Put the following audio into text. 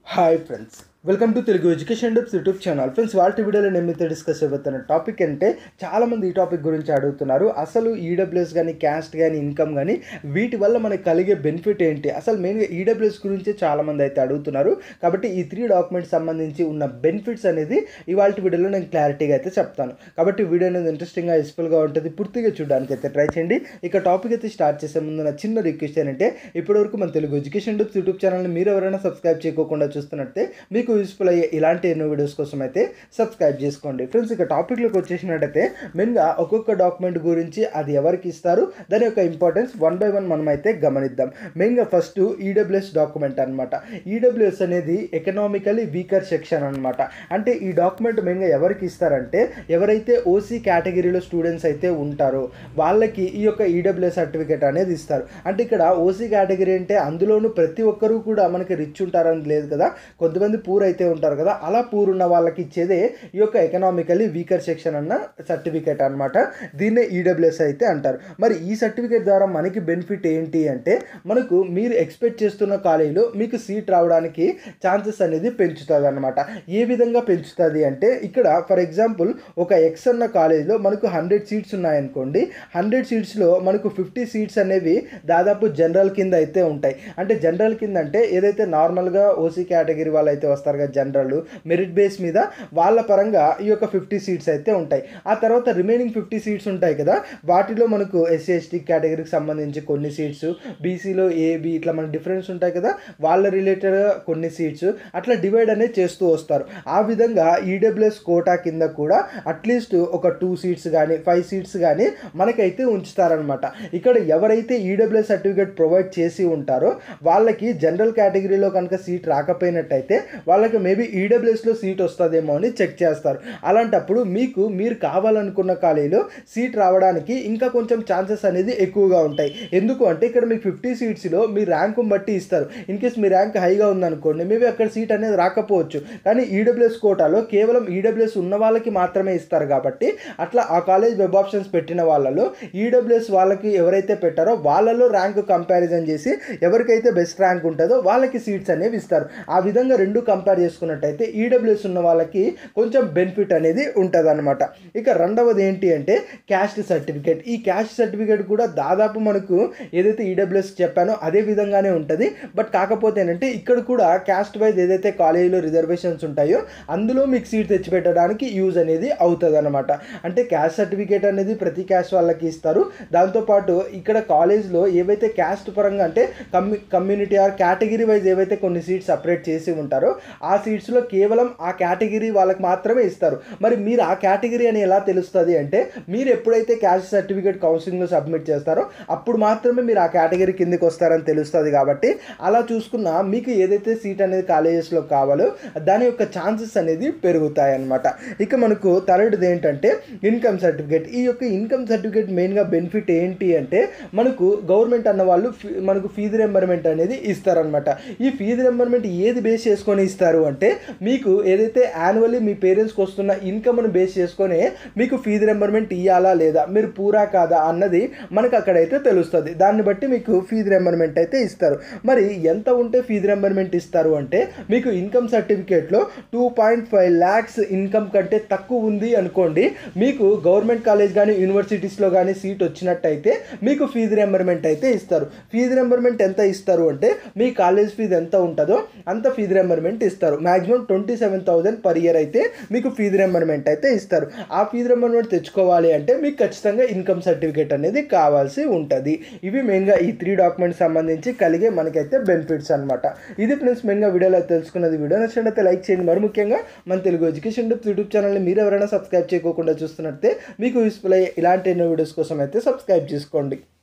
hi friends welcome to Telugu education depths YouTube channel friends వాళ్ళ వీడియోలో నేను మీతో డిస్కస్ చేయబోతున్న టాపిక్ అంటే చాలామంది ఈ టాపిక్ గురించి అడుగుతున్నారు అసలు ఈడబ్ల్యూఎస్ కానీ క్యాస్ట్ కానీ ఇన్కమ్ కానీ వీటి వల్ల మనకు కలిగే బెనిఫిట్ ఏంటి అసలు మెయిన్గా ఈడబ్ల్యూఎస్ గురించి చాలామంది అయితే అడుగుతున్నారు కాబట్టి ఈ త్రీ డాక్యుమెంట్స్ సంబంధించి ఉన్న బెనిఫిట్స్ అనేది ఇవాళ వీడియోలో నేను క్లారిటీగా అయితే చెప్తాను కాబట్టి వీడియో అనేది ఇంట్రెస్టింగ్గా యూస్ఫుల్గా ఉంటుంది పూర్తిగా చూడడానికి అయితే ట్రై చేయండి ఇక టాపిక్ అయితే స్టార్ట్ చేసే ముందు నా చిన్న రిక్వెస్ట్ ఏంటంటే ఇప్పటివరకు మన తెలుగు ఎడ్యుకేషన్ డెప్స్ యూట్యూబ్ ఛానల్ని మీరు ఎవరైనా సబ్స్క్రైబ్ చేయకోకుండా చూస్తున్నట్టే మీకు యూస్ఫుల్ అయ్యే ఇలాంటి ఎన్నో వీడియోస్ కోసం అయితే సబ్స్క్రైబ్ చేసుకోండి ఫ్రెండ్స్ ఇక టాపిక్లోకి వచ్చేసినట్టయితే మెయిన్గా ఒక్కొక్క డాక్యుమెంట్ గురించి అది ఎవరికి ఇస్తారు దాని యొక్క ఇంపార్టెన్స్ వన్ బై వన్ మనం అయితే గమనిద్దాం మెయిన్గా ఫస్ట్ ఈడబ్ల్యూఎస్ డాక్యుమెంట్ అనమాట ఈడబ్ల్యూఎస్ అనేది ఎకనామికలీ వీకర్ సెక్షన్ అనమాట అంటే ఈ డాక్యుమెంట్ మెయిన్గా ఎవరికి ఇస్తారంటే ఎవరైతే ఓసీ కేటగిరీలో స్టూడెంట్స్ అయితే ఉంటారో వాళ్ళకి ఈ యొక్క ఈడబ్ల్యూఎస్ సర్టిఫికేట్ అనేది ఇస్తారు అంటే ఇక్కడ ఓసీ కేటగిరీ అంటే అందులోనూ ప్రతి ఒక్కరూ కూడా మనకి రిచ్ ఉంటారని లేదు కదా కొంతమంది పూర్ అయితే ఉంటారు కదా అలా పూర్ ఉన్న వాళ్ళకి ఇచ్చేదే ఈ యొక్క ఎకనామికలీ వీకర్ సెక్షన్ అన్న సర్టిఫికేట్ అనమాట దీన్నే ఈడబ్ల్యూఎస్ అయితే అంటారు మరి ఈ సర్టిఫికేట్ ద్వారా మనకి బెనిఫిట్ ఏంటి అంటే మనకు మీరు ఎక్స్పెక్ట్ చేస్తున్న కాలేజీలో మీకు సీట్ రావడానికి ఛాన్సెస్ అనేది పెంచుతుంది అనమాట ఏ విధంగా పెంచుతుంది అంటే ఇక్కడ ఫర్ ఎగ్జాంపుల్ ఒక ఎక్స్ అన్న కాలేజ్లో మనకు హండ్రెడ్ సీట్స్ ఉన్నాయనుకోండి హండ్రెడ్ సీట్స్లో మనకు ఫిఫ్టీ సీట్స్ అనేవి దాదాపు జనరల్ కింద అయితే ఉంటాయి అంటే జనరల్ కింద అంటే ఏదైతే నార్మల్గా ఓసీ కేటగిరీ వాళ్ళు అయితే వస్తారు కదా జనరల్ మెరిట్ బేస్ మీద వాళ్ళ పరంగా ఈ యొక్క ఫిఫ్టీ సీట్స్ అయితే ఉంటాయి ఆ తర్వాత రిమైనింగ్ ఫిఫ్టీ సీట్స్ ఉంటాయి కదా వాటిలో మనకు ఎస్సీ ఎస్టీ కేటగిరీకి సంబంధించి కొన్ని సీట్స్ బీసీలో ఏబి ఇట్లా మనకు డిఫరెన్స్ ఉంటాయి కదా వాళ్ళ రిలేటెడ్గా కొన్ని సీట్స్ అట్లా డివైడ్ అనేది చేస్తూ వస్తారు ఆ విధంగా ఈడబ్ల్యూఎస్ కోటా కింద కూడా అట్లీస్ట్ ఒక టూ సీట్స్ కానీ ఫైవ్ సీట్స్ కానీ మనకైతే ఉంచుతారనమాట ఇక్కడ ఎవరైతే ఈడబ్ల్యూఎస్ సర్టిఫికేట్ ప్రొవైడ్ చేసి ఉంటారో వాళ్ళకి జనరల్ కేటగిరీలో కనుక సీట్ రాకపోయినట్టయితే వాళ్ళకి మేబీ ఈడబ్ల్యూఎస్లో సీట్ వస్తుందేమో అని చెక్ చేస్తారు అలాంటప్పుడు మీకు మీరు కావాలనుకున్న కాలేజీలో సీట్ రావడానికి ఇంకా కొంచెం ఛాన్సెస్ అనేది ఎక్కువగా ఉంటాయి ఎందుకు అంటే ఇక్కడ మీకు ఫిఫ్టీ సీట్స్లో మీ ర్యాంకు బట్టి ఇస్తారు ఇన్ కేస్ మీ ర్యాంక్ హైగా ఉందనుకోండి మేబీ అక్కడ సీట్ అనేది రాకపోవచ్చు కానీ ఈడబ్ల్యూఎస్ కోటాలో కేవలం ఈడబ్ల్యూఎస్ ఉన్న వాళ్ళకి మాత్రమే ఇస్తారు కాబట్టి అట్లా ఆ కాలేజ్ వెబ్ ఆప్షన్స్ పెట్టిన వాళ్ళలో ఈడబ్ల్యూఎస్ వాళ్ళకి ఎవరైతే పెట్టారో వాళ్ళలో ర్యాంక్ కంపారిజన్ చేసి ఎవరికైతే బెస్ట్ ర్యాంక్ ఉంటుందో వాళ్ళకి సీట్స్ అనేవి ఇస్తారు ఆ విధంగా రెండు కంపేర్ చేసుకున్నట్టయితే ఈడబ్ల్యూఎస్ ఉన్న వాళ్ళకి కొంచెం బెనిఫిట్ అనేది ఉంటుంది అనమాట ఇక రెండవది ఏంటి అంటే క్యాస్ట్ సర్టిఫికేట్ ఈ క్యాస్ట్ సర్టిఫికేట్ కూడా దాదాపు మనకు ఏదైతే ఈడబ్ల్యూఎస్ చెప్పానో అదే విధంగానే ఉంటుంది బట్ కాకపోతే ఏంటంటే ఇక్కడ కూడా క్యాస్ట్ వైజ్ ఏదైతే కాలేజీలో రిజర్వేషన్స్ ఉంటాయో అందులో మీకు సీట్ తెచ్చిపెట్టడానికి యూజ్ అనేది అవుతుంది అనమాట అంటే క్యాస్ట్ సర్టిఫికేట్ అనేది ప్రతి క్యాస్ట్ వాళ్ళకి ఇస్తారు దాంతోపాటు ఇక్కడ కాలేజ్లో ఏవైతే క్యాస్ట్ పరంగా అంటే commu community or category wise ఏవైతే కొన్ని సీట్స్ సపరేట్ చేసి ఉంటారో ఆ సీట్స్లో కేవలం ఆ కేటగిరీ వాళ్ళకి మాత్రమే ఇస్తారు మరి మీరు ఆ కేటగిరీ అని ఎలా తెలుస్తుంది అంటే మీరు ఎప్పుడైతే క్యాస్ట్ సర్టిఫికేట్ కౌన్సిలింగ్లో సబ్మిట్ చేస్తారో అప్పుడు మాత్రమే మీరు ఆ కేటగిరీ కిందకి వస్తారని తెలుస్తుంది కాబట్టి అలా చూసుకున్న మీకు ఏదైతే సీట్ అనేది కాలేజెస్లో కావాలో దాని యొక్క ఛాన్సెస్ అనేది పెరుగుతాయి అన్నమాట ఇక మనకు థర్డ్ది ఏంటంటే ఇన్కమ్ సర్టిఫికేట్ ఈ యొక్క ఇన్కమ్ సర్టిఫికేట్ మెయిన్గా బెనిఫిట్ ఏంటి అంటే మనకు గవర్నమెంట్ అన్న వాళ్ళు ఫీ- మనకు ఫీజు రెంబర్మెంట్ అనేది ఇస్తారనమాట ఈ ఫీజు రెంబర్మెంట్ ఏది బేస్ చేసుకొని ఇస్తారు అంటే మీకు ఏదైతే యాన్యువల్లీ మీ పేరెంట్స్కి వస్తున్న ఇన్కమ్ను బేస్ చేసుకొని మీకు ఫీజు రెంబర్మెంట్ ఇవ్వాలా లేదా మీరు పూరా కాదా అన్నది మనకు అక్కడైతే తెలుస్తుంది దాన్ని బట్టి మీకు ఫీజు రెంబర్మెంట్ అయితే ఇస్తారు మరి ఎంత ఉంటే ఫీజు రెంబర్మెంట్ ఇస్తారు అంటే మీకు ఇన్కమ్ సర్టిఫికేట్లో two point five lakhs income కంటే తక్కువ ఉంది అనుకోండి మీకు గవర్నమెంట్ కాలేజ్ కానీ యూనివర్సిటీస్లో కానీ సీట్ వచ్చినట్టయితే మీకు ఫీజు రెంబర్మెంట్ అయితే ఇస్తారు ఫీజు రెంబర్మెంట్ ఎంత ఇస్తారు అంటే మీ కాలేజ్ ఫీజు ఎంత ఉంటుందో అంత ఫీజు రెంబర్మెంట్ ఇస్తారు maximum twenty seven thousand per year అయితే మీకు ఫీజు రెంబర్మెంట్ అయితే ఇస్తారు ఆ ఫీజు రెంబర్మెంట్ తెచ్చుకోవాలి అంటే మీకు ఖచ్చితంగా ఇన్కమ్ సర్టిఫికేట్ అనేది కావాల్సి ఉంటుంది ఇవి మెయిన్గా ఈ త్రీ డాక్యుమెంట్స్ సంబంధించి కలిగే మనకైతే బెనిఫిట్స్ అనమాట ఇది ఫ్రెండ్స్ మెయిన్గా వీడియోలో తెలుసుకున్నది వీడియో నచ్చినట్లయితే లైక్ చేయండి మరి ముఖ్యంగా మన తెలుగు ఎడ్యుకేషన్ టిప్స్ యూట్యూబ్ ఛానల్ని మీరు ఎవరైనా సబ్స్క్రైబ్ చేయకోకుండా చూస్తున్నట్టే మీకు యూస్ఫుల్ అయ్యే ఇలాంటి ఎన్నో వీడియోస్ కోసం అయితే సబ్స్క్రైబ్ చేసుకోండి